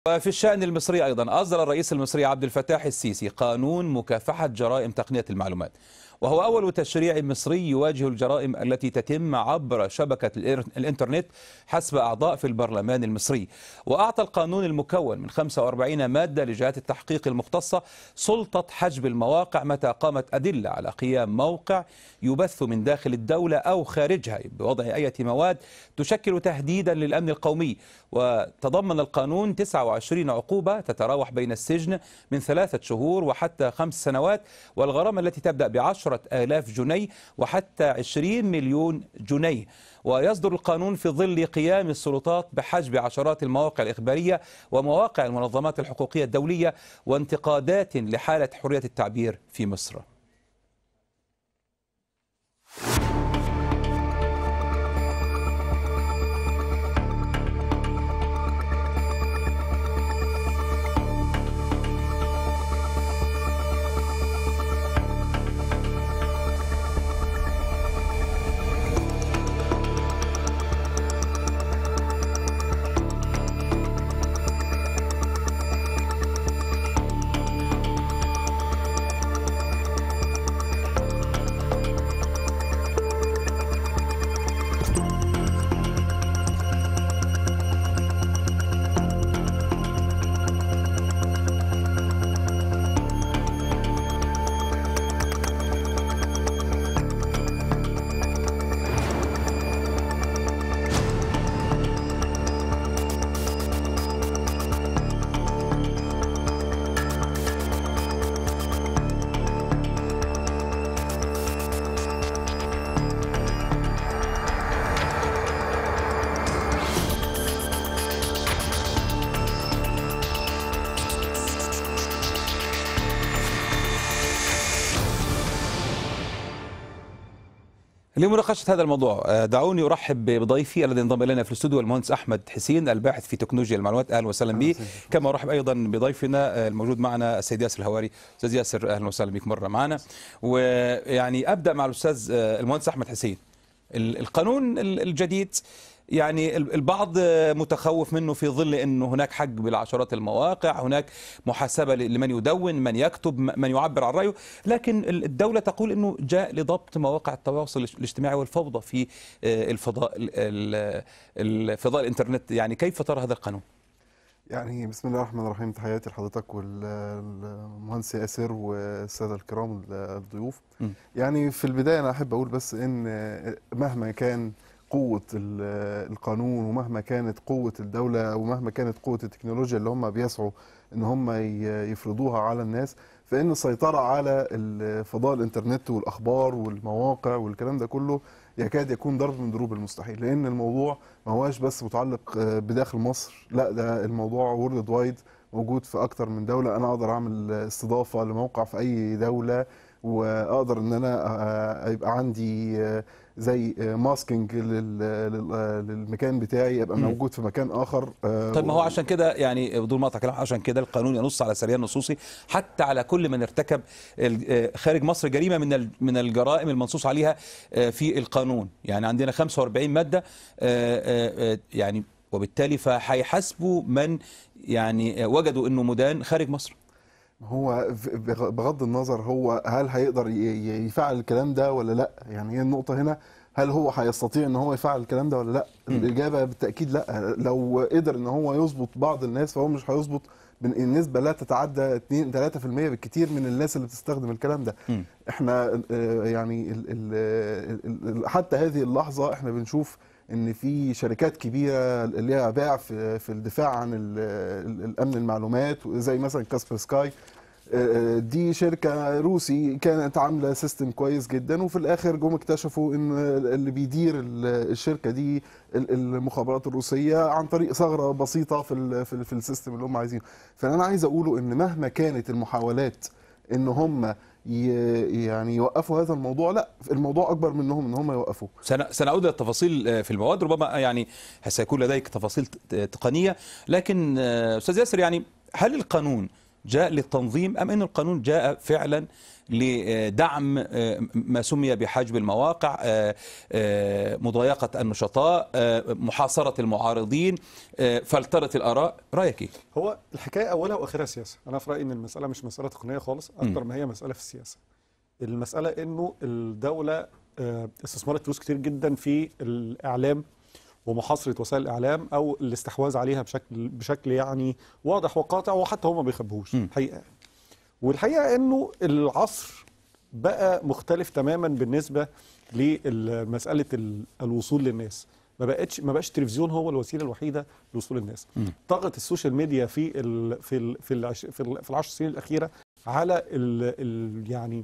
وفي الشأن المصري أيضا أصدر الرئيس المصري عبد الفتاح السيسي قانون مكافحة جرائم تقنية المعلومات وهو أول تشريع مصري يواجه الجرائم التي تتم عبر شبكة الإنترنت حسب أعضاء في البرلمان المصري وأعطى القانون المكون من 45 مادة لجهات التحقيق المختصة سلطة حجب المواقع متى قامت أدلة على قيام موقع يبث من داخل الدولة أو خارجها بوضع أي مواد تشكل تهديدا للأمن القومي وتضمن القانون 29 عقوبة تتراوح بين السجن من ثلاثة شهور وحتى خمس سنوات والغرامة التي تبدأ بعشرة آلاف جنيه وحتى 20 مليون جنيه ويصدر القانون في ظل قيام السلطات بحجب عشرات المواقع الإخبارية ومواقع المنظمات الحقوقية الدولية وانتقادات لحالة حرية التعبير في مصر لمناقشة هذا الموضوع دعوني أرحب بضيفي الذي انضم إلينا في الاستوديو المهندس أحمد حسين الباحث في تكنولوجيا المعلومات أهلا وسهلا به كما أرحب أيضا بضيفنا الموجود معنا السيد ياسر الهواري أستاذ ياسر أهلا وسهلا بك مرة معنا ويعني أبدأ مع الأستاذ المهندس أحمد حسين القانون الجديد يعني البعض متخوف منه في ظل انه هناك حق بالعشرات المواقع هناك محاسبه لمن يدون من يكتب من يعبر عن رايه لكن الدوله تقول انه جاء لضبط مواقع التواصل الاجتماعي والفوضى في الفضاء الفضاء الانترنت يعني كيف ترى هذا القانون يعني بسم الله الرحمن الرحيم تحياتي لحضرتك والمهندس ياسر والساده الكرام الضيوف يعني في البدايه انا احب اقول بس ان مهما كان قوة القانون ومهما كانت قوة الدولة ومهما كانت قوة التكنولوجيا اللي هم بيسعوا ان هم يفرضوها على الناس فان السيطرة على فضاء الانترنت والاخبار والمواقع والكلام ده كله يكاد يكون ضرب من ضروب المستحيل لان الموضوع ما هواش بس متعلق بداخل مصر لا ده الموضوع وورلد وايد موجود في اكتر من دولة انا اقدر اعمل استضافة لموقع في اي دولة واقدر ان انا يبقى عندي زي ماسكينج للمكان بتاعي يبقى موجود في مكان اخر طيب ما هو عشان كده يعني بدون ما اقطع كلام عشان كده القانون ينص على سريان نصوصي حتى على كل من ارتكب خارج مصر جريمه من من الجرائم المنصوص عليها في القانون يعني عندنا 45 ماده يعني وبالتالي فهيحاسبوا من يعني وجدوا انه مدان خارج مصر هو بغض النظر هو هل هيقدر يفعل الكلام ده ولا لا يعني هي النقطة هنا هل هو هيستطيع ان هو يفعل الكلام ده ولا لا الإجابة بالتأكيد لا لو قدر ان هو يظبط بعض الناس فهو مش هيظبط النسبة لا تتعدى 2 3% بالكثير من الناس اللي بتستخدم الكلام ده م. احنا يعني ال ال حتى هذه اللحظة احنا بنشوف ان في شركات كبيره ليها باع في في الدفاع عن الامن المعلومات زي مثلا كاسبر سكاي دي شركه روسي كانت عامله سيستم كويس جدا وفي الاخر جم اكتشفوا ان اللي بيدير الشركه دي المخابرات الروسيه عن طريق ثغره بسيطه في في السيستم اللي هم عايزينه فانا عايز اقوله ان مهما كانت المحاولات ان هم يعني يوقفوا هذا الموضوع لا الموضوع اكبر منهم ان هم يوقفوه سنعود للتفاصيل في المواد ربما يعني سيكون لديك تفاصيل تقنيه لكن استاذ ياسر يعني هل القانون جاء للتنظيم ام ان القانون جاء فعلا لدعم آه، ما سمي بحجب المواقع آه، آه، مضايقه النشطاء آه، محاصره المعارضين آه، فلتره الاراء رايك ايه هو الحكايه اولها واخرها سياسه انا في رايي ان المساله مش مساله تقنيه خالص اكتر ما هي مساله في السياسه المساله انه الدوله آه، استثمرت فلوس كتير جدا في الاعلام ومحاصره وسائل الاعلام او الاستحواذ عليها بشكل بشكل يعني واضح وقاطع وحتى هم ما بيخبوهوش م. الحقيقه يعني. والحقيقه انه العصر بقى مختلف تماما بالنسبه لمساله ال- الوصول للناس ما بقتش ما بقاش التلفزيون هو الوسيله الوحيده لوصول الناس طغت السوشيال ميديا في ال في ال في العش في, ال في العشر سنين الاخيره على ال ال يعني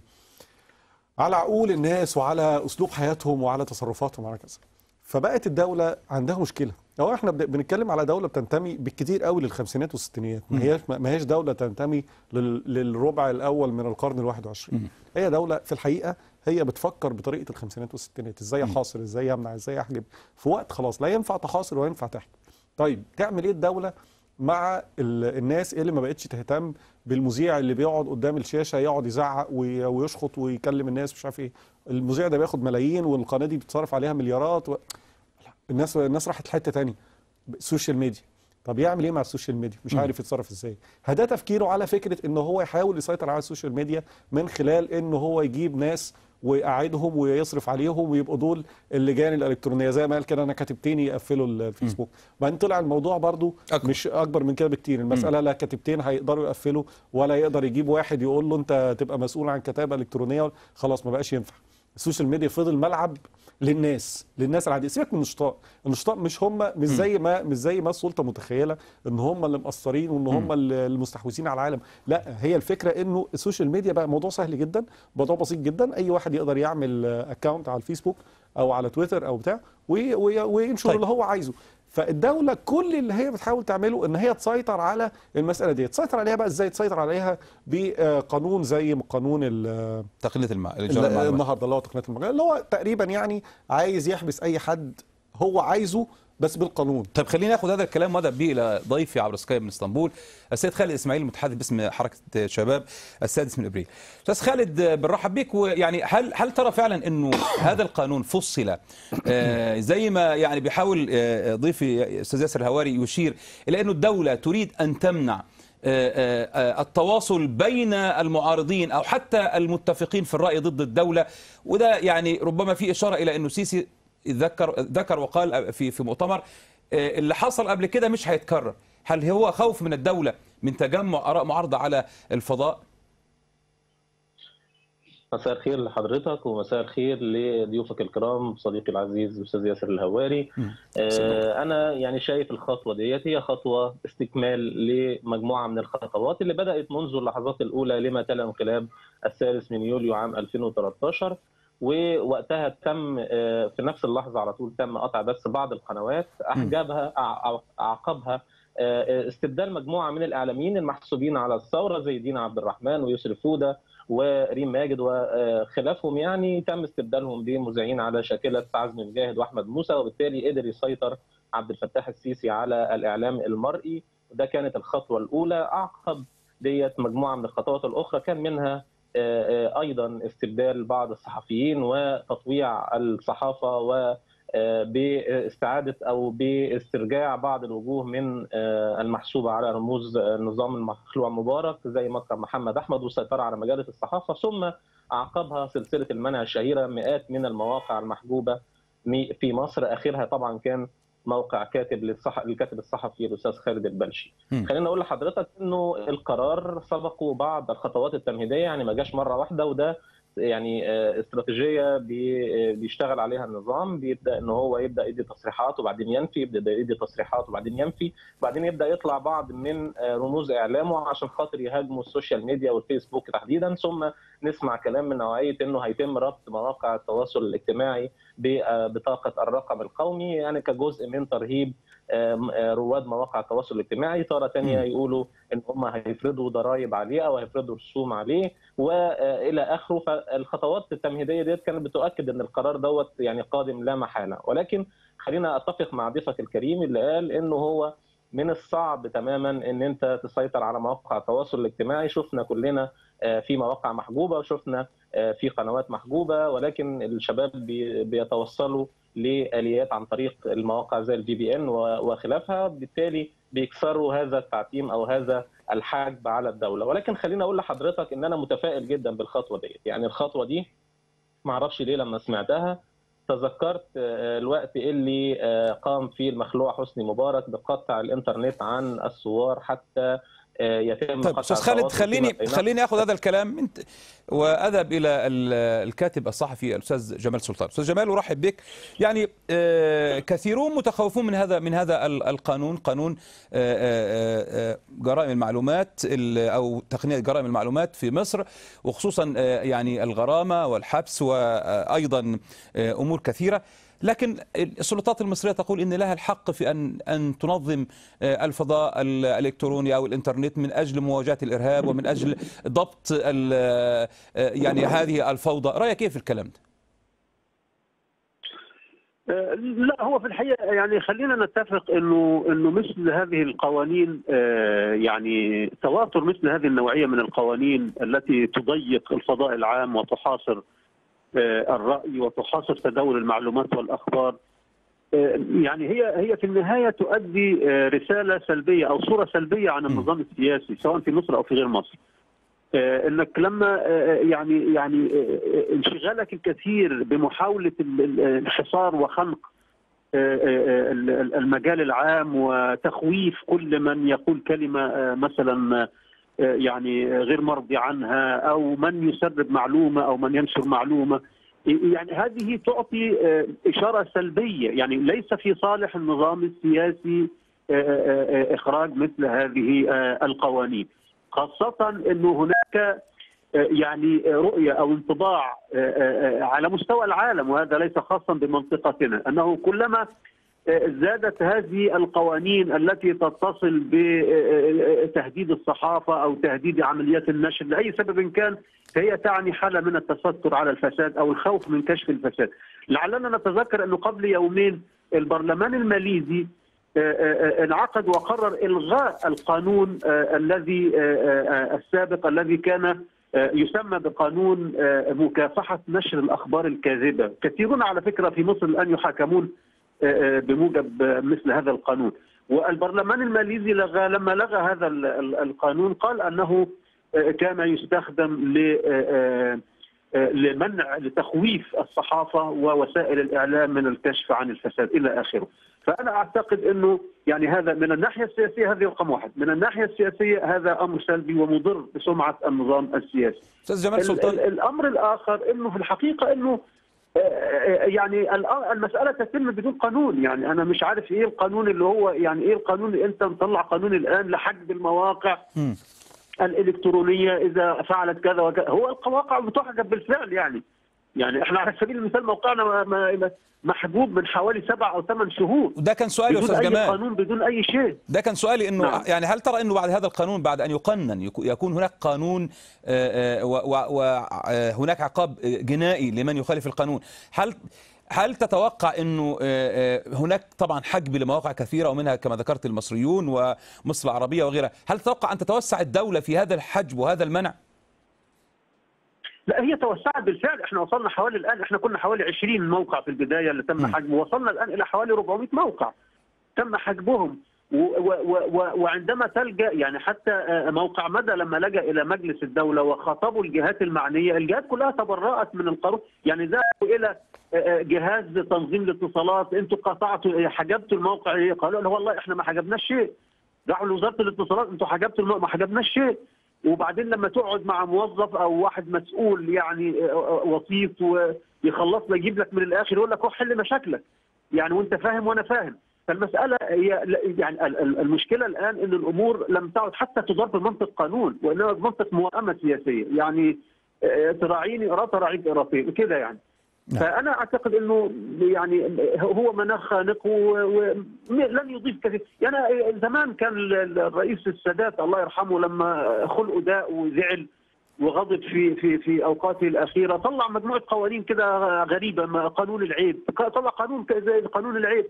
على عقول الناس وعلى اسلوب حياتهم وعلى تصرفاتهم وعلى كذا فبقت الدوله عندها مشكله هو احنا بن- بنتكلم على دوله بتنتمي بالكثير قوي للخمسينات والستينات ما هياش ما هيش دوله تنتمي لل- للربع الاول من القرن الواحد وعشرين هي دوله في الحقيقه هي بتفكر بطريقه الخمسينات والستينات ازاي احاصر ازاي امنع ازاي احجب في وقت خلاص لا ينفع تحاصر ولا ينفع تحجب طيب تعمل ايه الدوله مع ال- الناس اللي ما بقتش تهتم بالمذيع اللي بيقعد قدام الشاشه يقعد يزعق وي- ويشخط ويكلم الناس مش عارف ايه المذيع ده بياخد ملايين والقناه دي بتصرف عليها مليارات و... لا، الناس الناس راحت لحته تانية السوشيال ميديا طب يعمل ايه مع السوشيال ميديا مش عارف يتصرف ازاي ده تفكيره على فكره ان هو يحاول يسيطر على السوشيال ميديا من خلال ان هو يجيب ناس ويقعدهم ويصرف عليهم ويبقوا دول اللجان الالكترونيه زي ما قال كده انا كاتبتين يقفلوا الفيسبوك بعدين طلع الموضوع برضو أكبر. مش اكبر من كده بكتير المساله لا كاتبتين هيقدروا يقفلوا ولا يقدر يجيب واحد يقول له انت تبقى مسؤول عن كتابه الكترونيه خلاص ما بقاش ينفع السوشيال ميديا فضل ملعب للناس للناس العاديه سيبك من النشطاء النشطاء مش هم مش زي ما مش زي ما السلطه متخيله ان هم اللي مقصرين وان هم اللي المستحوذين على العالم لا هي الفكره انه السوشيال ميديا بقى موضوع سهل جدا موضوع بسيط جدا اي واحد يقدر يعمل اكونت على الفيسبوك او على تويتر او بتاع وي- وي- وينشر طيب. اللي هو عايزه فالدوله كل اللي هي بتحاول تعمله ان هي تسيطر على المساله دي تسيطر عليها بقى ازاي تسيطر عليها بقانون زي قانون ال- تقنيه المع... الجرائم المعلومات. النهارده اللي هو تقنيه المجال اللي هو تقريبا يعني عايز يحبس اي حد هو عايزه بس بالقانون طيب خلينا ناخد هذا الكلام وادب به الى ضيفي عبر سكايب من اسطنبول السيد خالد اسماعيل المتحدث باسم حركه شباب السادس من ابريل. استاذ خالد بنرحب بك ويعني هل هل ترى فعلا انه هذا القانون فصل آه، زي ما يعني بيحاول آه، ضيفي استاذ ياسر الهواري يشير الى انه الدوله تريد ان تمنع آه، آه، آه، التواصل بين المعارضين او حتى المتفقين في الراي ضد الدوله وده يعني ربما في اشاره الى انه سيسي ذكر ذكر وقال في في مؤتمر آه، اللي حصل قبل كده مش هيتكرر هل هو خوف من الدولة من تجمع آراء معارضة على الفضاء مساء الخير لحضرتك ومساء الخير لضيوفك الكرام صديقي العزيز الاستاذ ياسر الهواري آه، انا يعني شايف الخطوه ديت هي خطوه استكمال لمجموعه من الخطوات اللي بدات منذ اللحظات الاولى لما تلا انقلاب الثالث من يوليو عام 2013 ووقتها تم آه، في نفس اللحظه على طول تم قطع بس بعض القنوات احجابها أع- اعقبها آه، استبدال مجموعه من الاعلاميين المحسوبين على الثوره زي دينا عبد الرحمن ويسري فوده وريم ماجد وخلافهم يعني تم استبدالهم بمذيعين على شاكله عزمي مجاهد واحمد موسى وبالتالي قدر يسيطر عبد الفتاح السيسي على الاعلام المرئي وده كانت الخطوه الاولى اعقب ديت مجموعه من الخطوات الاخرى كان منها آه، آه، ايضا استبدال بعض الصحفيين وتطويع الصحافه و آه، باستعاده او باسترجاع بعض الوجوه من آه، المحسوبه على رموز النظام المخلوع مبارك زي مكرم محمد احمد والسيطره على مجله الصحافه ثم اعقبها سلسله المنع الشهيره مئات من المواقع المحجوبه مي- في مصر اخرها طبعا كان موقع كاتب للصح... الكاتب الصحفي الاستاذ خالد البلشي. مم. خليني اقول لحضرتك انه القرار سبقه بعض الخطوات التمهيديه يعني ما جاش مره واحده وده يعني آه، استراتيجيه بي- آه، بيشتغل عليها النظام بيبدا ان هو يبدا يدي تصريحات وبعدين ينفي يبدا يدي تصريحات وبعدين ينفي وبعدين يبدا يطلع بعض من آه، رموز اعلامه عشان خاطر يهاجموا السوشيال ميديا والفيسبوك تحديدا ثم نسمع كلام من نوعيه انه هيتم ربط مواقع التواصل الاجتماعي ببطاقه الرقم القومي يعني كجزء من ترهيب آم، آه، رواد مواقع التواصل الاجتماعي تاره ثانيه مم. يقولوا ان هم هيفرضوا ضرائب عليه او هيفرضوا رسوم عليه والى اخره فالخطوات التمهيديه ديت كانت بتؤكد ان القرار دوت يعني قادم لا محاله ولكن خلينا اتفق مع ضيفك الكريم اللي قال انه هو من الصعب تماما ان انت تسيطر على مواقع التواصل الاجتماعي شفنا كلنا في مواقع محجوبه وشفنا في قنوات محجوبه ولكن الشباب بيتوصلوا لاليات عن طريق المواقع زي الفي بي ان وخلافها بالتالي بيكسروا هذا التعتيم او هذا الحجب على الدوله ولكن خليني اقول لحضرتك ان انا متفائل جدا بالخطوه دي يعني الخطوه دي ما اعرفش ليه لما سمعتها تذكرت الوقت اللي قام فيه المخلوع حسني مبارك بقطع الانترنت عن الثوار حتى يتم طيب استاذ خالد خليني خليني اخذ هذا الكلام انت واذهب الى الكاتب الصحفي الاستاذ جمال سلطان استاذ جمال ارحب بك يعني كثيرون متخوفون من هذا من هذا القانون قانون جرائم المعلومات او تقنيه جرائم المعلومات في مصر وخصوصا يعني الغرامه والحبس وايضا امور كثيره لكن السلطات المصرية تقول إن لها الحق في أن أن تنظم الفضاء الإلكتروني أو الإنترنت من أجل مواجهة الإرهاب ومن أجل ضبط يعني هذه الفوضى رأيك كيف الكلام ده؟ لا هو في الحقيقه يعني خلينا نتفق انه انه مثل هذه القوانين يعني تواتر مثل هذه النوعيه من القوانين التي تضيق الفضاء العام وتحاصر الرأي وتحاصر تداول المعلومات والأخبار يعني هي هي في النهاية تؤدي رسالة سلبية أو صورة سلبية عن النظام السياسي سواء في مصر أو في غير مصر انك لما يعني يعني انشغالك الكثير بمحاوله الحصار وخنق المجال العام وتخويف كل من يقول كلمه مثلا يعني غير مرضي عنها او من يسرب معلومه او من ينشر معلومه يعني هذه تعطي اشاره سلبيه يعني ليس في صالح النظام السياسي اخراج مثل هذه القوانين خاصه انه هناك يعني رؤيه او انطباع على مستوى العالم وهذا ليس خاصا بمنطقتنا انه كلما زادت هذه القوانين التي تتصل بتهديد الصحافه او تهديد عمليات النشر لاي سبب كان فهي تعني حاله من التستر على الفساد او الخوف من كشف الفساد. لعلنا نتذكر انه قبل يومين البرلمان الماليزي انعقد وقرر الغاء القانون الذي السابق الذي كان يسمى بقانون مكافحه نشر الاخبار الكاذبه، كثيرون على فكره في مصر الان يحاكمون بموجب مثل هذا القانون والبرلمان الماليزي لغى لما لغى هذا القانون قال انه كان يستخدم لمنع لتخويف الصحافه ووسائل الاعلام من الكشف عن الفساد الى اخره فانا اعتقد انه يعني هذا من الناحيه السياسيه هذه رقم واحد من الناحيه السياسيه هذا امر سلبي ومضر بسمعه النظام السياسي استاذ جمال سلطان الامر الاخر انه في الحقيقه انه يعني المساله تتم بدون قانون يعني انا مش عارف ايه القانون اللي هو يعني ايه القانون اللي انت مطلع قانون الان لحجب المواقع م. الالكترونيه اذا فعلت كذا وكذا هو المواقع بتحجب بالفعل يعني يعني احنا على سبيل المثال موقعنا محجوب من حوالي سبع او ثمان شهور وده كان سؤالي يا استاذ جمال بدون اي قانون بدون اي شيء ده كان سؤالي انه نعم. يعني هل ترى انه بعد هذا القانون بعد ان يقنن يكون هناك قانون وهناك عقاب جنائي لمن يخالف القانون هل هل تتوقع انه هناك طبعا حجب لمواقع كثيره ومنها كما ذكرت المصريون ومصر العربيه وغيرها، هل تتوقع ان تتوسع الدوله في هذا الحجب وهذا المنع؟ لا هي توسعت بالفعل احنا وصلنا حوالي الان احنا كنا حوالي 20 موقع في البدايه اللي تم حجبه وصلنا الان الى حوالي 400 موقع تم حجبهم و و و وعندما تلجا يعني حتى موقع مدى لما لجا الى مجلس الدوله وخاطبوا الجهات المعنيه، الجهات كلها تبرأت من القانون، يعني ذهبوا الى جهاز تنظيم الاتصالات، انتوا قطعتوا حجبتوا الموقع ايه؟ قالوا له والله احنا ما حجبناش شيء. راحوا لوزاره الاتصالات انتوا حجبتوا الموقع ما حجبناش شيء. وبعدين لما تقعد مع موظف او واحد مسؤول يعني وسيط ويخلص لك يجيب لك من الاخر يقول لك روح حل مشاكلك. يعني وانت فاهم وانا فاهم. فالمسألة هي يعني المشكلة الآن أن الأمور لم تعد حتى تدار بمنطق قانون وإنما بمنطق موائمة سياسية يعني تراعيني أرى تراعيك إراتين كده يعني نعم. فأنا أعتقد أنه يعني هو مناخ خانق ولن يضيف كثير يعني زمان كان الرئيس السادات الله يرحمه لما خلقه داء وزعل وغضب في في في اوقاته الاخيره طلع مجموعه قوانين كده غريبه قانون العيب طلع قانون زي قانون العيب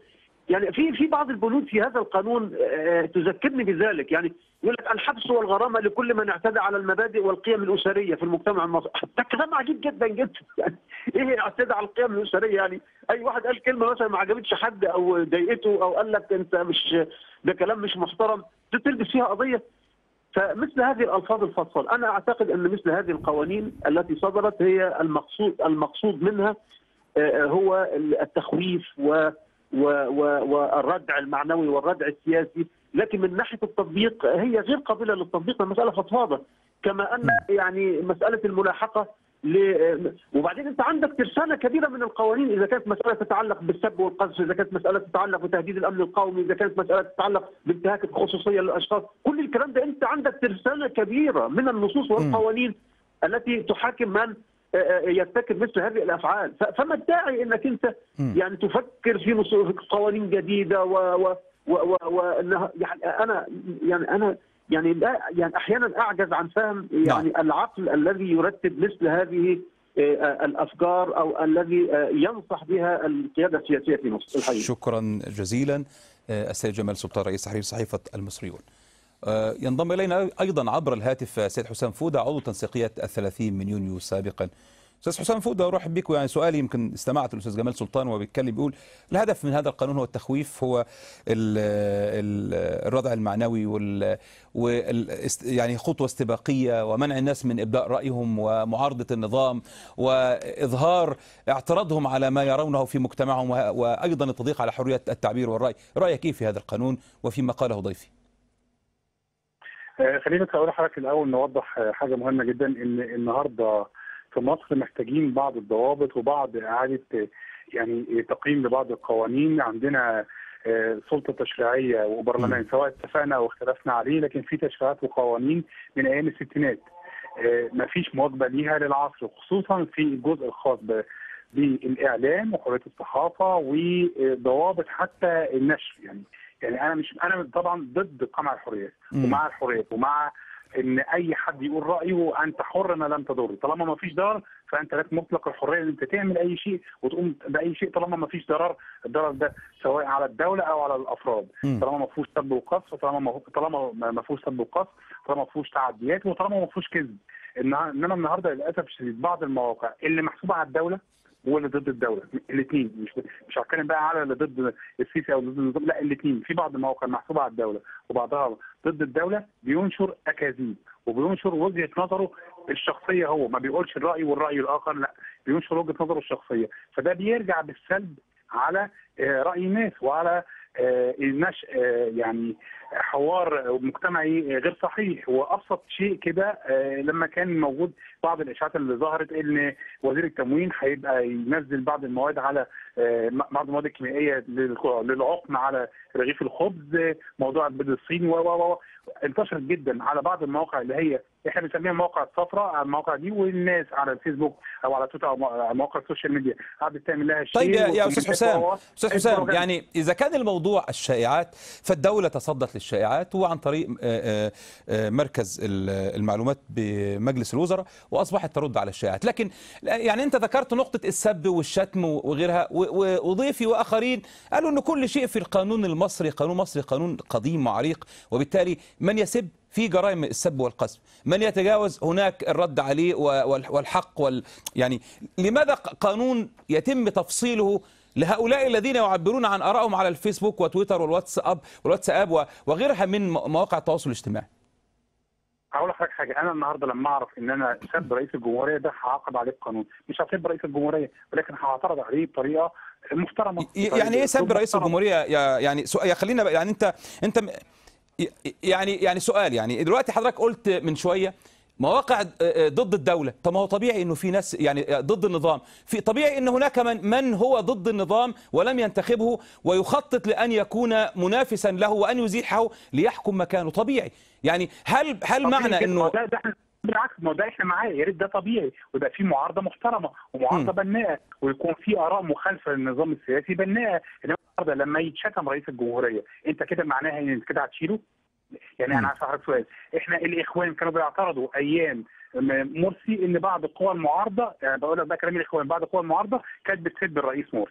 يعني في في بعض البنود في هذا القانون آه، تذكرني بذلك يعني يقول لك الحبس والغرامه لكل من اعتدى على المبادئ والقيم الاسريه في المجتمع المصري ده كلام عجيب جدا جدا يعني ايه اعتدى على القيم الاسريه يعني اي واحد قال كلمه مثلا ما عجبتش حد او ضايقته او قال لك انت مش ده كلام مش محترم تلبس فيها قضيه فمثل هذه الالفاظ الفصل انا اعتقد ان مثل هذه القوانين التي صدرت هي المقصود المقصود منها آه، هو التخويف و و- و- والردع المعنوي والردع السياسي لكن من ناحيه التطبيق هي غير قابله للتطبيق المساله فضفاضه كما ان يعني مساله الملاحقه ل... وبعدين انت عندك ترسانه كبيره من القوانين اذا كانت مساله تتعلق بالسب والقذف، اذا كانت مساله تتعلق بتهديد الامن القومي، اذا كانت مساله تتعلق بانتهاك الخصوصيه للاشخاص، كل الكلام ده انت عندك ترسانه كبيره من النصوص والقوانين التي تحاكم من آه، آه، يرتكب مثل هذه الافعال، ف- فما الداعي انك انت يعني تفكر في نصوص في قوانين جديده و و و و وانها يعني انا يعني انا يعني لا يعني احيانا اعجز عن فهم يعني العقل الذي يرتب مثل هذه آه، الافكار او الذي آه، ينصح بها القياده السياسيه في مصر الحقيقه. شكرا جزيلا آه، السيد جمال سلطان رئيس تحرير صحيفة المصريون آه، ينضم إلينا أيضا عبر الهاتف السيد حسام فودة عضو تنسيقية الثلاثين من يونيو سابقا أستاذ حسام فودة أرحب بك يعني سؤالي يمكن استمعت الأستاذ جمال سلطان وهو بيتكلم بيقول الهدف من هذا القانون هو التخويف هو ال ال الردع المعنوي وال وال است- يعني خطوة استباقية ومنع الناس من إبداء رأيهم ومعارضة النظام وإظهار اعتراضهم على ما يرونه في مجتمعهم وه- وأيضا التضييق على حرية التعبير والرأي رأيك كيف في هذا القانون وفيما قاله ضيفي آه، خلينا بس اقول لحضرتك الاول نوضح آه، حاجه مهمه جدا ان النهارده في مصر محتاجين بعض الضوابط وبعض اعاده آه، يعني تقييم لبعض القوانين عندنا آه، سلطه تشريعيه وبرلمان سواء اتفقنا او اختلفنا عليه لكن في تشريعات وقوانين من ايام الستينات ما فيش مواكبه ليها للعصر خصوصا في الجزء الخاص ب- بالاعلام وحريه الصحافه وضوابط حتى النشر يعني يعني انا مش انا طبعا ضد قمع الحريات مم. ومع الحريات ومع ان اي حد يقول رايه انت حر ما لم تضر طالما ما فيش ضرر فانت لك مطلق الحريه ان انت تعمل اي شيء وتقوم باي شيء طالما ما فيش ضرر الضرر ده سواء على الدوله او على الافراد مم. طالما ما فيهوش سب وقذف طالما ما طالما ما فيهوش سب وقذف طالما ما فيهوش تعديات وطالما ما فيهوش كذب إن- انما النهارده للاسف الشديد بعض المواقع اللي محسوبه على الدوله واللي ضد الدوله الاثنين مش مش هتكلم بقى على اللي ضد السيسي او ضد النظام لا الاثنين في بعض المواقع محسوبه على الدوله وبعضها ضد الدوله بينشر اكاذيب وبينشر وجهه نظره الشخصيه هو ما بيقولش الراي والراي الاخر لا بينشر وجهه نظره الشخصيه فده بيرجع بالسلب على آه، راي الناس وعلى آه، النشء آه، يعني حوار مجتمعي غير صحيح وابسط شيء كده آه، لما كان موجود بعض الاشاعات اللي ظهرت ان وزير التموين هيبقى ينزل بعض المواد على آه، بعض المواد الكيميائيه للق- للعقم على رغيف الخبز آه، موضوع البيض الصيني و و و انتشرت جدا على بعض المواقع اللي هي احنا بنسميها المواقع الصفراء على المواقع دي والناس على الفيسبوك او على تويتر او على مواقع السوشيال ميديا قعدت تعمل لها طيب يا, شير يا استاذ حسام وكومنتات استاذ و- حسام البروباغندا. يعني اذا كان الموضوع الشائعات فالدوله تصدت للشائعات وعن طريق آه، آه، مركز ال- المعلومات بمجلس الوزراء واصبحت ترد على الشائعات لكن يعني انت ذكرت نقطه السب والشتم وغيرها و- و- وضيفي واخرين قالوا ان كل شيء في القانون المصري قانون مصري قانون قديم وعريق وبالتالي من يسب في جرائم السب والقذف من يتجاوز هناك الرد عليه وال- والحق وال يعني لماذا ق- قانون يتم تفصيله لهؤلاء الذين يعبرون عن آرائهم على الفيسبوك وتويتر والواتساب والواتساب و- وغيرها من م- مواقع التواصل الاجتماعي هقول لحضرتك حاجه انا النهارده لما اعرف ان انا سب رئيس الجمهوريه ده هعاقب عليه بقانون مش هسب رئيس الجمهوريه ولكن هعترض عليه بطريقه محترمه ي- يعني ايه سب رئيس محترمة. الجمهوريه يا يعني سؤال يا خلينا بقى- يعني انت انت م- ي- يعني يعني سؤال يعني دلوقتي حضرتك قلت من شويه مواقع آه، آه، ضد الدولة طب ما هو طبيعي انه في ناس يعني آه، ضد النظام في طبيعي ان هناك من من هو ضد النظام ولم ينتخبه ويخطط لان يكون منافسا له وان يزيحه ليحكم مكانه طبيعي يعني هل هل طبيعي معنى جدا. انه ما ده, ده احنا بالعكس ما ده احنا معاه يا ريت ده طبيعي ويبقى في معارضه محترمه ومعارضه بناءه ويكون في اراء مخالفه للنظام السياسي بناءه انما النهارده لما يتشتم رئيس الجمهوريه انت كده معناها ان انت كده هتشيله يعني مم. انا عايز اسالك سؤال احنا الاخوان كانوا بيعترضوا ايام م- مرسي ان بعض القوى المعارضه يعني بقول لك بقى كلام الاخوان بعض القوى المعارضه كانت بتسب الرئيس مرسي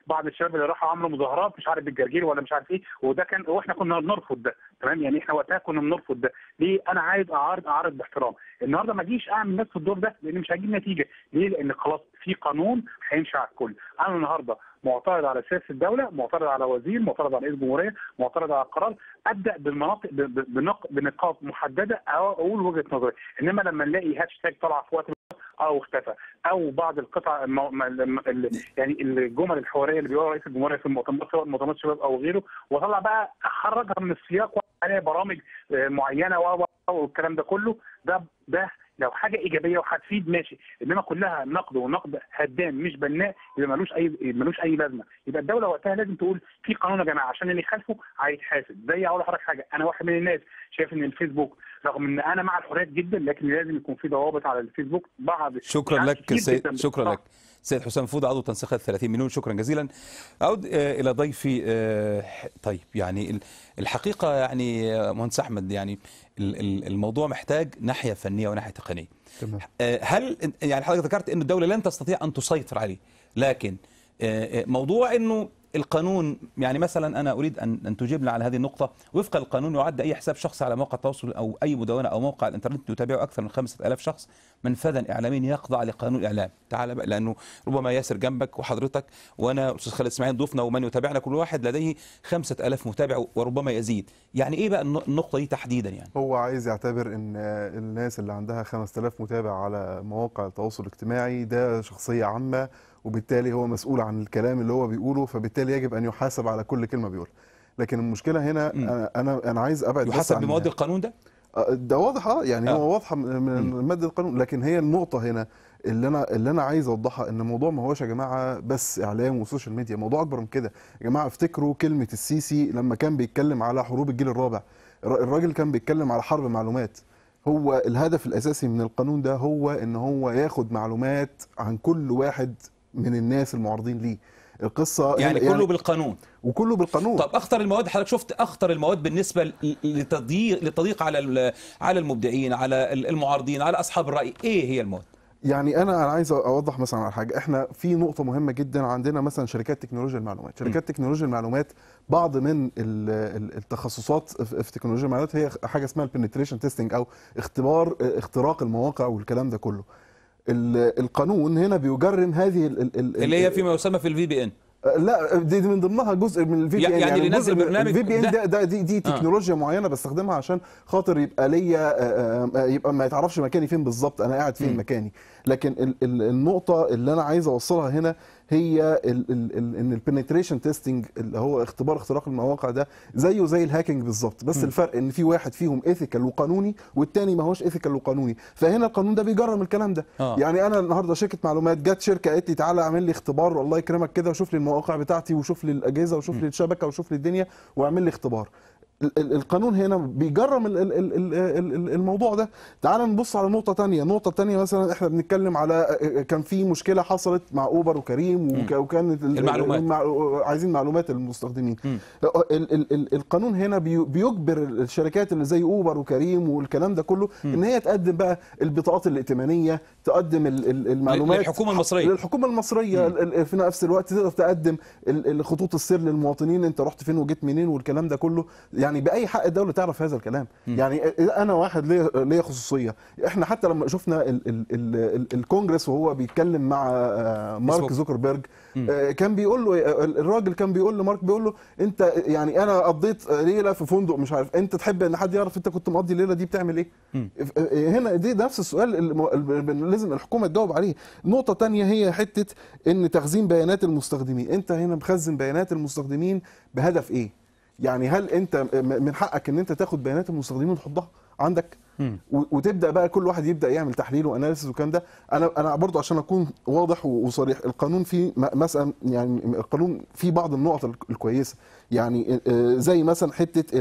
بعض الشباب اللي راحوا عملوا مظاهرات مش عارف بالجرجير ولا مش عارف ايه وده كان واحنا كنا بنرفض ده تمام يعني احنا وقتها كنا بنرفض ده ليه انا عايز اعارض اعارض باحترام النهارده ما اجيش اعمل نفس الدور ده لان مش هجيب نتيجه ليه لان خلاص في قانون هيمشي على الكل انا النهارده معترض على سياسه الدوله معترض على وزير معترض على رئيس جمهوريه معترض على قرار ابدا بالمناطق ب- ب- بنق- بنقاط محدده او اقول وجهه نظري انما لما نلاقي هاشتاج طلع في وقت او اختفى او بعض القطع المو... م- ال- ال- يعني الجمل الحواريه اللي بيقولها رئيس الجمهوريه في المؤتمرات سواء مؤتمرات شباب او غيره واطلع بقى اخرجها من السياق وأعمل عليها برامج آه، معينه و و- والكلام ده كله ده ده لو حاجه ايجابيه وهتفيد ماشي انما كلها نقد ونقد هدام مش بناء يبقى ملوش اي ملوش اي لازمه يبقى الدوله وقتها لازم تقول في قانون يا جماعه عشان اللي يخالفه هيتحاسب زي اقول لحضرتك حاجه انا واحد من الناس شايف ان الفيسبوك رغم ان انا مع الحريات جدا لكن لازم يكون في ضوابط على الفيسبوك بعض شكرا ناس لك كتير سيد جداً شكرا بتطلع. لك سيد حسام فود عضو تنسيق 30 مليون شكرا جزيلا اعود آه، الى ضيفي آه، طيب يعني ال- الحقيقه يعني آه، مهندس احمد يعني ال- ال- الموضوع محتاج ناحيه فنيه وناحيه تقنيه تمام آه، هل يعني حضرتك ذكرت ان الدوله لن تستطيع ان تسيطر عليه لكن آه، آه، موضوع انه القانون يعني مثلا انا اريد ان ان تجيبنا على هذه النقطه وفق القانون يعد اي حساب شخصي على موقع التواصل او اي مدونه او موقع الانترنت يتابعه اكثر من 5000 شخص منفذا اعلاميا يخضع لقانون الاعلام تعال بقى لانه ربما ياسر جنبك وحضرتك وانا استاذ خالد اسماعيل ضيفنا ومن يتابعنا كل واحد لديه 5000 متابع وربما يزيد يعني ايه بقى الن- النقطه دي تحديدا يعني هو عايز يعتبر ان الناس اللي عندها 5000 متابع على مواقع التواصل الاجتماعي ده شخصية عامة وبالتالي هو مسؤول عن الكلام اللي هو بيقوله فبالتالي يجب ان يحاسب على كل كلمة بيقولها لكن المشكلة هنا مم. انا انا انا عايز ابعد بس يحسب عن بمواد القانون ده آه، ده واضح اه يعني آه. هو واضحه من من ماده القانون لكن هي النقطه هنا اللي انا اللي انا عايز اوضحها ان الموضوع ما هوش يا جماعه بس اعلام وسوشيال ميديا موضوع اكبر من كده يا جماعه افتكروا كلمه السيسي لما كان بيتكلم على حروب الجيل الرابع الر- الراجل كان بيتكلم على حرب معلومات هو الهدف الاساسي من القانون ده هو ان هو ياخد معلومات عن كل واحد من الناس المعارضين ليه القصه يعني كله بالقانون وكله بالقانون طب اخطر المواد حضرتك شفت اخطر المواد بالنسبه ل- لتضييق للتضييق على ال- على المبدعين على ال- المعارضين على اصحاب الراي ايه هي المواد يعني انا انا عايز اوضح مثلا على حاجه احنا في نقطه مهمه جدا عندنا مثلا شركات تكنولوجيا المعلومات شركات تكنولوجيا المعلومات بعض من ال- ال- التخصصات في في تكنولوجيا المعلومات هي حاجه اسمها البنتريشن تيستنج او اختبار اختراق المواقع والكلام ده كله ال- القانون هنا بيجرم هذه ال- ال- ال- اللي هي فيما يسمى في الفي بي ان لا دي دي من ضمنها جزء من الفي بي ان يعني اللي نزل برنامج الفي بي ان ده- ده, ده دي, دي تكنولوجيا معينه بستخدمها عشان خاطر يبقى ليا آه، آه، يبقى ما يتعرفش مكاني فين بالظبط انا قاعد فين مم. مكاني لكن ال ال النقطه اللي انا عايز اوصلها هنا هي ال ال ال ان البنتريشن تيستنج اللي هو اختبار اختراق المواقع ده زيه زي الهاكينج بالظبط بس مم. الفرق ان في واحد فيهم ايثيكال وقانوني والتاني ما هوش ايثيكال وقانوني فهنا القانون ده بيجرم الكلام ده آه. يعني انا النهارده شركه معلومات جت شركه قالت لي تعالى اعمل لي اختبار والله يكرمك كده وشوف لي المواقع بتاعتي وشوف لي الاجهزه وشوف لي الشبكه وشوف لي الدنيا واعمل لي اختبار ال- ال- القانون هنا بيجرم ال- ال- ال- ال- ال- ال- الموضوع ده تعال نبص على نقطة تانية نقطة تانية مثلا احنا بنتكلم على كان في مشكلة حصلت مع اوبر وكريم وك- وكانت ال- المعلومات. المع- عايزين معلومات المستخدمين مم. ال- ال- ال- القانون هنا بي- بيجبر الشركات اللي زي اوبر وكريم والكلام ده كله ان هي تقدم بقى البطاقات الائتمانيه تقدم ال- ال- المعلومات للحكومة المصرية. للحكومه المصريه ال- ال- في نفس الوقت تقدر تقدم ال- الخطوط السر للمواطنين انت رحت فين وجيت منين والكلام ده كله يعني باي حق الدوله تعرف هذا الكلام يعني انا واحد ليا ليا خصوصيه احنا حتى لما شفنا ال ال ال ال الكونجرس وهو بيتكلم مع آه، مارك فيسبوك. زوكربيرج آه، كان بيقول له آه، الراجل كان بيقول لمارك بيقول له انت يعني انا قضيت ليله في فندق مش عارف انت تحب ان حد يعرف انت كنت مقضي الليله دي بتعمل ايه مم. آه، هنا دي نفس السؤال اللي اللي لازم الحكومه تجاوب عليه نقطه تانية هي حته ان تخزين بيانات المستخدمين انت هنا مخزن بيانات المستخدمين بهدف ايه يعني هل انت م- من حقك ان انت تاخد بيانات المستخدمين وتحطها عندك مم. و- وتبدا بقى كل واحد يبدا يعمل تحليل واناليسيس والكلام ده انا انا برضو عشان اكون واضح و- وصريح القانون فيه م- مثلا يعني القانون فيه بعض النقط ال- الكويسه يعني آه، زي مثلا حته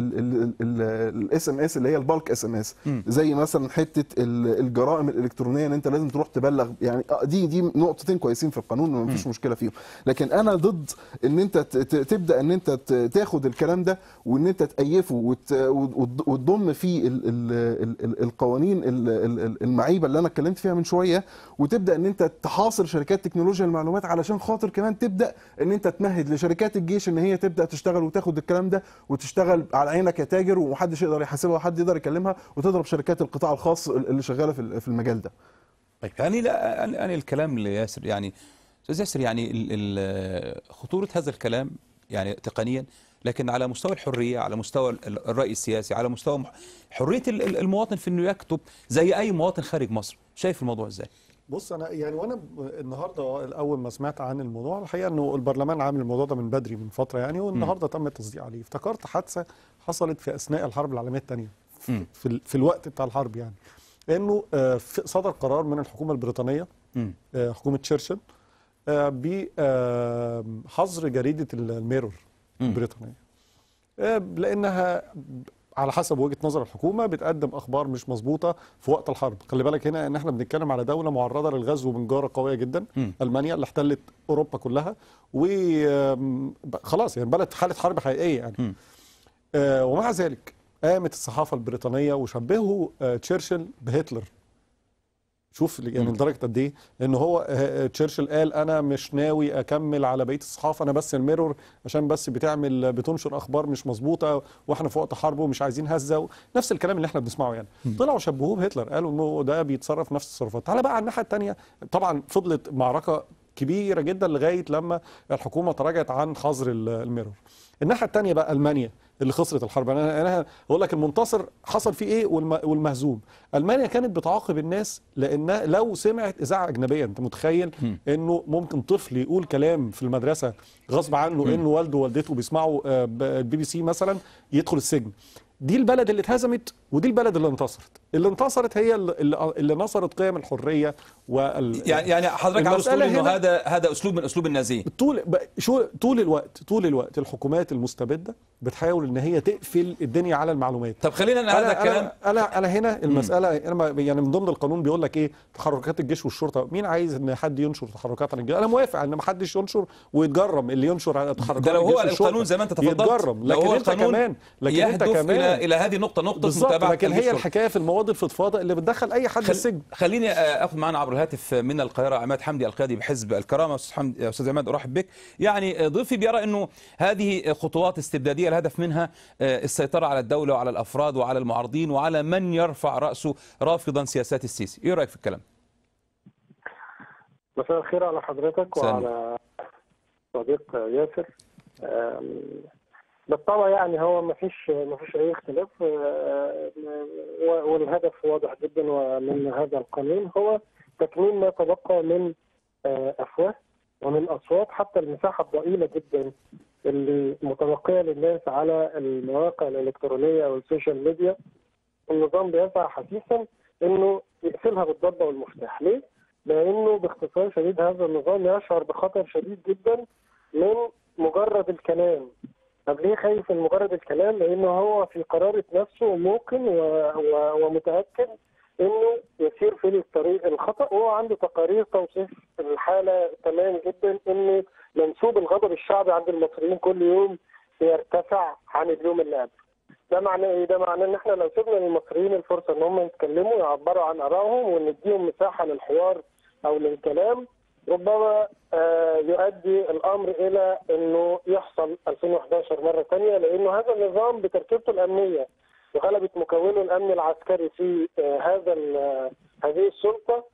الاس ام اس اللي هي البالك اس ام اس مم. زي مثلا حته ال- الجرائم الالكترونيه ان انت لازم تروح تبلغ يعني آه، دي دي نقطتين كويسين في القانون ما فيش مشكله فيهم لكن انا ضد ان انت ت- ت- تبدا ان انت ت- تاخد الكلام ده وان انت تأيفه وت- وت- وتضم فيه ال- ال- ال- ال- القوانين ال- ال- ال- المعيبه اللي انا اتكلمت فيها من شويه وتبدا ان انت تحاصر شركات تكنولوجيا المعلومات علشان خاطر كمان تبدا ان انت تمهد لشركات الجيش ان هي تبدا تشتغل وتاخد الكلام ده وتشتغل على عينك يا تاجر ومحدش يقدر يحاسبها وحد يقدر يكلمها وتضرب شركات القطاع الخاص اللي شغاله في ال- في المجال ده طيب يعني لا أنا أنا الكلام لياسر يعني استاذ ياسر يعني ال- ال- خطوره هذا الكلام يعني تقنيا لكن على مستوى الحريه على مستوى ال- الراي السياسي على مستوى مح- حريه ال- ال- المواطن في انه يكتب زي اي مواطن خارج مصر شايف الموضوع ازاي بص انا يعني وانا ب- النهارده اول ما سمعت عن الموضوع الحقيقه انه البرلمان عامل الموضوع ده من بدري من فتره يعني والنهارده تم التصديق عليه افتكرت حادثه حصلت في اثناء الحرب العالميه الثانيه مم. في, ال- في الوقت بتاع الحرب يعني انه آه، في- صدر قرار من الحكومه البريطانيه مم. آه، حكومه تشرشل بحظر جريده ال- الميرور مم. البريطانيه آه، لانها على حسب وجهه نظر الحكومه بتقدم اخبار مش مظبوطه في وقت الحرب خلي بالك هنا ان احنا بنتكلم على دوله معرضه للغزو من جاره قويه جدا مم. المانيا اللي احتلت اوروبا كلها وخلاص يعني بلد في حاله حرب حقيقيه يعني مم. آه، ومع ذلك قامت الصحافه البريطانيه وشبهوا آه، تشرشل بهتلر شوف يعني مم. لدرجه قد ايه ان هو آه، تشرشل قال انا مش ناوي اكمل على بقيه الصحافه انا بس الميرور عشان بس بتعمل بتنشر اخبار مش مظبوطه واحنا في وقت حرب ومش عايزين هزه نفس الكلام اللي احنا بنسمعه يعني طلعوا شبهوه بهتلر قالوا انه ده بيتصرف نفس التصرفات تعالى بقى على الناحيه الثانيه طبعا فضلت معركه كبيره جدا لغايه لما الحكومه تراجعت عن حظر ال- الميرور الناحيه الثانيه بقى المانيا اللي خسرت الحرب انا انا اقول لك المنتصر حصل فيه ايه والم- والمهزوم المانيا كانت بتعاقب الناس لانها لو سمعت اذاعه اجنبيه انت متخيل انه ممكن طفل يقول كلام في المدرسه غصب عنه انه والده ووالدته بيسمعوا آه، ب- البي بي سي مثلا يدخل السجن دي البلد اللي اتهزمت ودي البلد اللي انتصرت اللي انتصرت هي اللي, اللي- اللي نصرت قيم الحريه وال يعني يعني حضرتك عاوز تقول المسألة انه هنا- هذا هذا اسلوب من اسلوب النازيين طول ب- شو طول الوقت طول الوقت الحكومات المستبده بتحاول ان هي تقفل الدنيا على المعلومات طب خلينا أن هذا انا الكلام انا انا, أنا هنا المساله انا ما- يعني من ضمن القانون بيقول لك ايه تحركات الجيش والشرطه مين عايز ان حد ينشر تحركات عن الجيش انا موافق ان ما حدش ينشر ويتجرم اللي ينشر على تحركات ده لو الجيش هو والشرطة القانون زي ما انت تفضلت يتجرم لو لكن هو انت القانون كمان لكن انت يهدف كمان الى الى هذه النقطه نقطه بالظبط متابعه لكن الجيش هي والشرطة. الحكايه في المواد الفضفاضه اللي بتدخل اي حد خل... السجن خليني آه، اخذ معنا عبر الهاتف من القاهره عماد حمدي القيادي بحزب الكرامه استاذ حمد يا استاذ عماد ارحب بك يعني آه، ضيفي بيرى انه هذه خطوات استبداديه الهدف منها آه، السيطره على الدوله وعلى الافراد وعلى المعارضين وعلى من يرفع راسه رافضا سياسات السيسي ايه رايك في الكلام مساء الخير على حضرتك سلام. وعلى صديق ياسر أم، بالطبع يعني هو ما فيش ما فيش اي اختلاف أه، و- والهدف واضح جدا ومن هذا القانون هو تكميل ما تبقى من أه، افواه ومن اصوات حتى المساحه الضئيله جدا اللي متبقيه للناس على المواقع الالكترونيه او السوشيال ميديا النظام بيسعى حثيثا انه يقفلها بالضربه والمفتاح ليه؟ لانه باختصار شديد هذا النظام يشعر بخطر شديد جدا من مجرد الكلام طب ليه خايف من مجرد الكلام؟ لانه هو في قرارة نفسه موقن و... و... ومتاكد انه يسير في الطريق الخطا وهو عنده تقارير توصيف الحاله تمام جدا ان منسوب الغضب الشعبي عند المصريين كل يوم بيرتفع عن اليوم اللي قبله. ده معناه ايه؟ ده معناه ان احنا لو سيبنا للمصريين الفرصه ان هم يتكلموا ويعبروا عن ارائهم ونديهم مساحه للحوار او للكلام ربما آه، يؤدي الامر الى انه يحصل 2011 مره ثانيه لانه هذا النظام بتركيبته الامنيه وغلبه مكونه الامن العسكري في آه، هذا ال- آه، هذه السلطه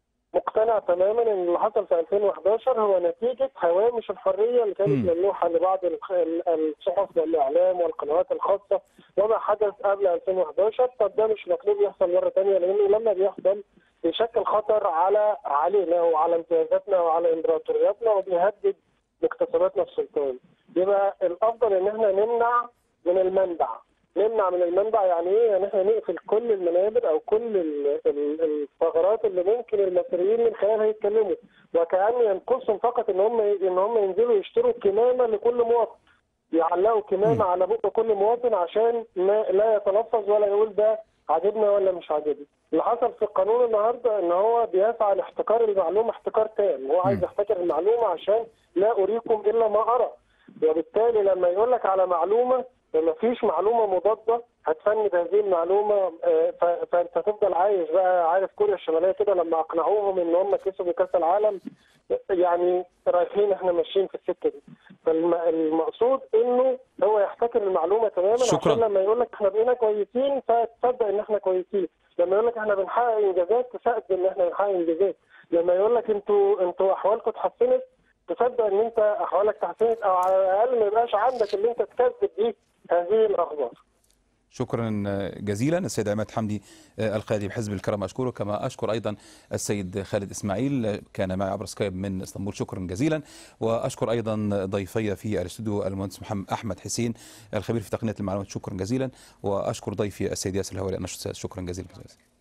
مقتنع تماما ان اللي حصل في 2011 هو نتيجه هوامش الحريه اللي كانت مم. ممنوحه لبعض الخ- ال- الصحف والاعلام والقنوات الخاصه وما حدث قبل 2011 طب ده مش مطلوب يحصل مره ثانيه لانه لما بيحصل بيشكل خطر على علينا وعلى امتيازاتنا وعلى امبراطورياتنا وبيهدد مكتسباتنا السلطان يبقى الافضل ان احنا نمنع من المنبع نمنع من المنبع يعني ايه؟ يعني احنا نقفل كل المنابر او كل ال- ال- الثغرات اللي ممكن المصريين من خلالها يتكلموا وكأن ينقصهم فقط ان هم ان هم ينزلوا يشتروا كمامه لكل مواطن يعلقوا كمامه على بق كل مواطن عشان ما لا يتلفظ ولا يقول ده عاجبنا ولا مش عاجبنا. اللي حصل في القانون النهارده ان هو بيسعى لاحتكار المعلومه احتكار تام، هو عايز يحتكر المعلومه عشان لا اريكم الا ما ارى. وبالتالي لما يقول لك على معلومه ما فيش معلومه مضاده هتفند هذه المعلومه آه، ف- فانت تفضل عايش بقى عارف كوريا الشماليه كده لما اقنعوهم ان هم كسبوا كاس العالم يعني رايحين احنا ماشيين في السكه دي فالمقصود انه هو يحتكر المعلومه تماما شكراً. عشان لما يقول لك احنا بقينا كويسين فتصدق ان احنا كويسين لما يقول لك احنا بنحقق انجازات تصدق ان احنا بنحقق انجازات لما يقول لك انتوا انتوا احوالكم اتحسنت تصدق ان انت احوالك اتحسنت او على الاقل ما يبقاش عندك اللي انت تكذب بيه هذه الاخبار شكرا جزيلا السيد عماد حمدي القيادي بحزب الكرم أشكره كما أشكر أيضا السيد خالد إسماعيل كان معي عبر سكايب من اسطنبول شكرا جزيلا وأشكر أيضا ضيفي في الاستوديو المهندس محمد أحمد حسين الخبير في تقنية المعلومات شكرا جزيلا وأشكر ضيفي السيد ياسر الهواري النشط شكرا جزيلا